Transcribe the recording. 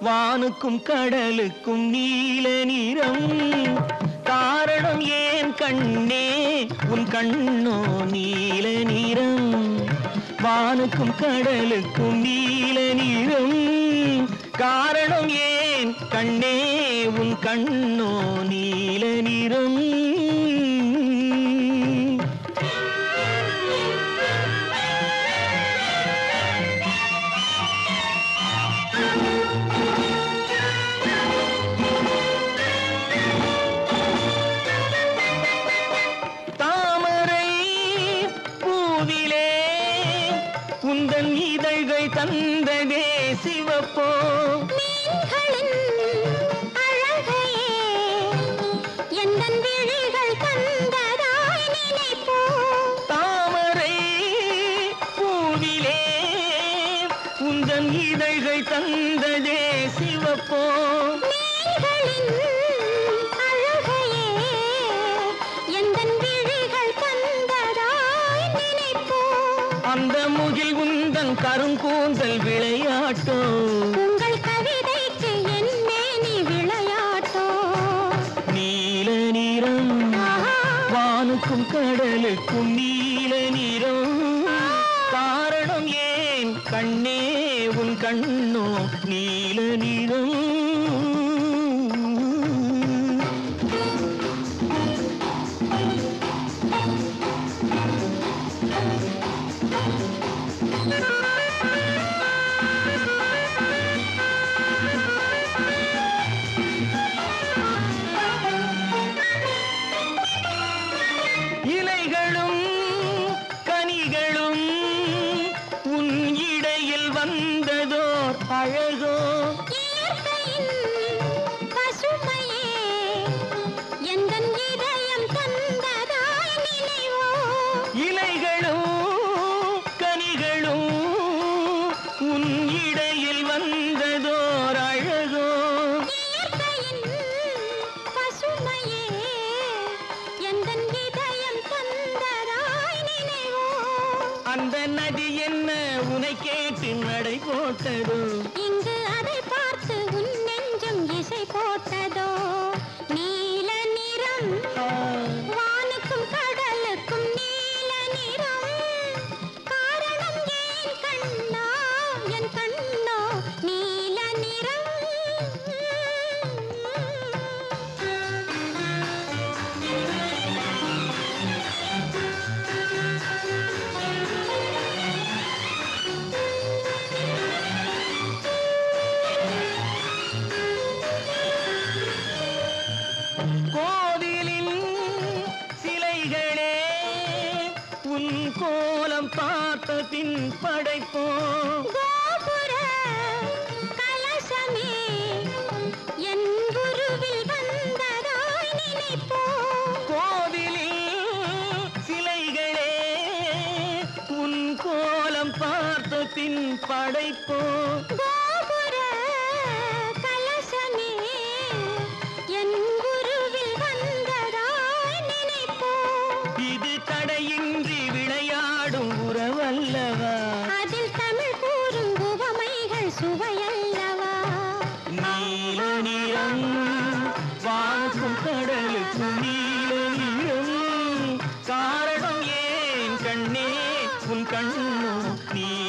வானுக்கும் கடலுக்கும் நீல நிறம் காரணம் ஏன் கண்ணே உன் கண்ணோ நீல நிறம் வானுக்கும் கடலுக்கும் நீல நிறம் காரணம் ஏன் கண்ணே உன் கண்ணோ நீல நிறம் தாமரை பூவிலே உந்தன் இதழ்கள் தந்ததே சிவப்போ மீன்களின் அழகையே எந்தன் விழிகள் தந்ததாய் நினைப்போ தாமரை பூவிலே உந்தன் இதழ்கள் தந்ததே சிவப்போ மீன்களின் அழகையே எந்தன் விழிகள் தந்ததாய் நினைப்போ அந்த முகில் உந்தன் கருங்கூந்தல் விளையாட்டோ உங்கள் கவிதைக்கு என் மேனி விளையாட்டோ நீல நிறம் ஆஹா. வானுக்கும் கடலுக்கும் நீல நிறம் காரணம் ஏன் கண்ணே உன் கண்ணோ நீல நிறம் இலைகளும் கனிகளும் உன் இடையில் வந்ததோர் அழகோ இயற்கையின் பசுமையே எந்தன் இதயம் தந்ததாய் நினைவோ இலைகளும் கனிகளும் உன் இடையில் வந்ததோர் அழகோ இயற்கையின் பசுமையே எந்தன் இதயம் தந்ததாய் நினைவோ அந்த நதி என்ன உனை கேட்டு நடை போட்டதோ இங்கு அதை பார்த்து உன் நெஞ்சம் இசை போட்டதோ நீல நிறம் வானுக்கும் கடலுக்கும் நீல நிறம் காரணம் ஏன் கண்ணா என் கண்ணோ நீல நிறம் கோவிலின் சிலைகளே உன் கோலம் பார்த்த பின் படைப்போம் கோபுர கலசமே என் குருவில் வந்ததாய் நினைப்போ கோவிலில் சிலைகளே உன் கோலம் பார்த்த பின் படைப்போ கோபுர கலசமே என் குருவில் வந்ததாய் நினைப்போ இது தடையின்றி விளையாடும் உறவல்லவா அதில் தமிழ் கூறும் உவமைகள் சுவையல்லவா நீல நிறம் வானுக்கும் கடலுக்கும் நீல நிறம் காரணம் ஏன் கண்ணே உன் கண்ணோ நீ